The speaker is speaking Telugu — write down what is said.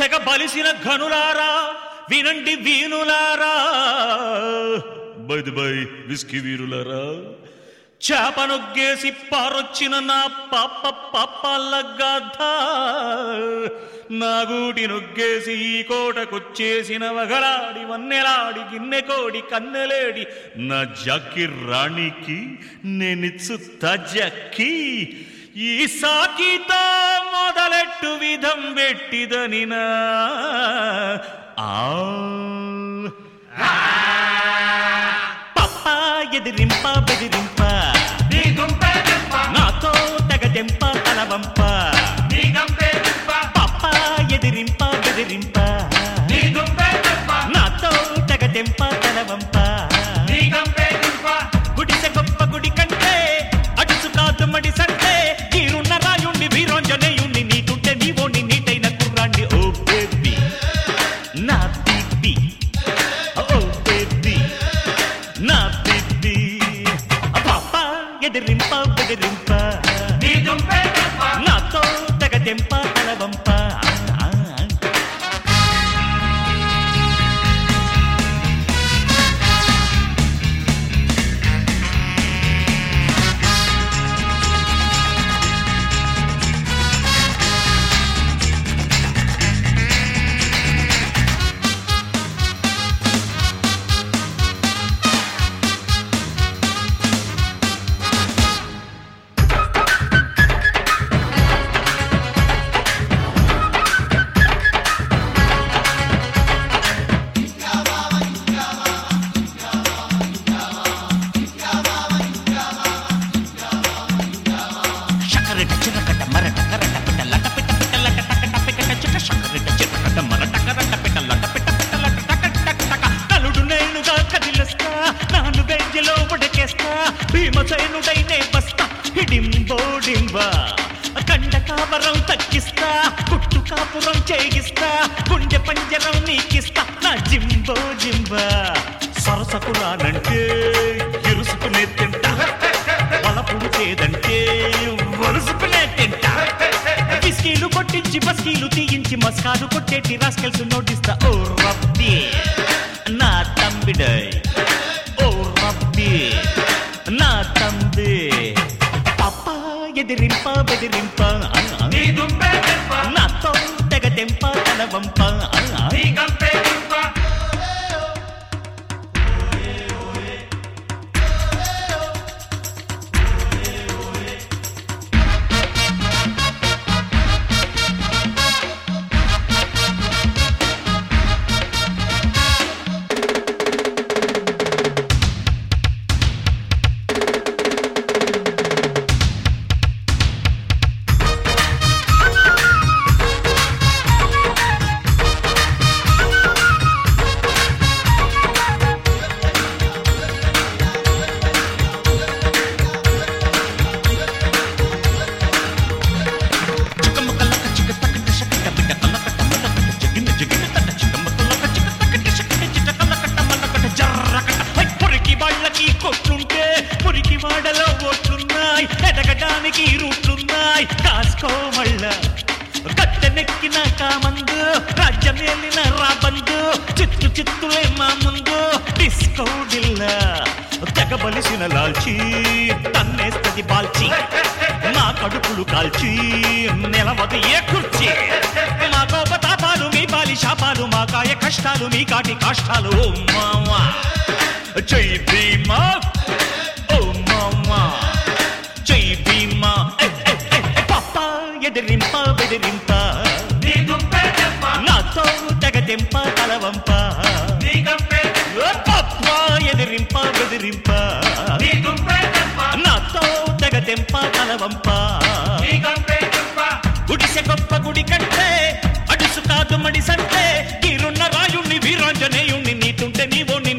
తెగ బలిసిన ఘనులారా వినండి వీనులారా బైది బై విస్కీ వీరులారా చేపనొగ్గేసి పారొచ్చిన నా పాప పాపాల గాథ నా గూటి నొగ్గేసి ఈ కోటకొచ్చేసిన వగలాడి వన్నెలాడి గిన్నె కోడి కన్నెలేడి నా జాకి రాణికి నేనిచ్చు తజక్కి ఈ సాకితో మొదలెట్టు విధం పెట్టిదనినా ఆ పప్ప ఎదిరింప బెదిరింప నీ దుంపే దింప నాతో తెగదెంప తలవంప నీ గంపే దింప పప్ప ఎదిరింప బెదిరింప నీ దుంపే దింప నాతో తెగదెంప తలవంప నీ గంపే దింప గుడిసె గొప్ప గుడి కంటే అడుసు కాదు మడిసంటే తీరున్న రాయుండి వీరోంజనేయుణ్ణి నీతుంటే నీవోని నీటైన కుర్రాండి ఓ బేబీ నా బీబీ ఓ బేబీ నా బీబీ పాప ఎదిరింప బెదిరింప నీ దుంపే దింప నాతో తెగదెంప తలవంప ఆ, ఆ, ఆ. శకరెట చిరకట మరట కరట పిట లట పిట పిట లట టక పికట చిట శకరెట చిరకట మరట కరట పిట లట పిట పిట లట టక టక టక కలుడు నేనుగా కదిలిస్తా నాను బెంజలో ఉడకేస్తా భీమసేనుడైనే బస్తా హిడింబోడింబా కండ కావరం తగ్గిస్తా పుట్టు కాపురం చేయిస్తా గుండె పంజరం నీకిస్తా నా జింబో జింబా సరసకు రానంటే ఇరుసుకునే తింటా వలపుడు చేదంటే వరుసుకునే తింటా బిస్కీలు కొట్టించి బస్కీలు తీయించి మస్కాలు కొట్టేటి రాస్కెల్స్ నోటిస్తా ఓ రబ్బీ నా తంబిడై ఓ రబ్బీ నా తంబి పప్ప ఎదిరింప బెదిరింప ఆ, ఆ. నీ దుంపే దింప నాతో తెగదెంప తలవంప ఆ, ఆ. నీ గంపే దింప చిక్కమ్మకల్లక చిక్క తక్కట శకట బిడ్డ కల్లకట్ట మల్లకట్ట జగిన జగిన తట్ట చిక్కమ్మకల్లక చిక్క తక్కట శకట చిట్ట కల్లకట్ట మల్లకట్ట జర్రకట్ట హై పురికి వాళ్ళకి కొట్లుంటే పురికి వాడలో ఓట్లున్నాయి ఎదగడానికి రూట్లున్నాయి కాసుకో మళ్ళా గట్టెనెక్కిన కామందు రాజ్యం వెళ్ళిన రాబందు చిత్తు చిత్తులే మా ముందు డిస్కో డిల్లా తెగబలిసిన లాల్చి తన్నేస్తది బాల్చి మా కడుపులు కాల్చి నిలవదు ఏ కుర్చీ మా కోపతాపాలు మీ పాలి శాపాలు మా కాయ కష్టాలు మీ కాటి కాష్టాలు ఓ మామా జై భీమా ఓ మామా జై భీమా ఏ, ఏ, ఏ, ఏ, పాప ఎదిరింప బెదిరింప నీ దుంపే దింప నాతో తెగదెంప తలవంప నీ గంపే దింప ఓ పాప ఎదిరింప బెదిరింప నీ దుంపే దింప నాతో తెగదెంప తలవంప నీ గంపే దింప గుడిసె గొప్ప గుడి కంటే అడుసు కాదు మడిసంటే తీరున్న రాయుణ్ణి వీరాంజనేయుణ్ణి నీతుంటే నీవో నీ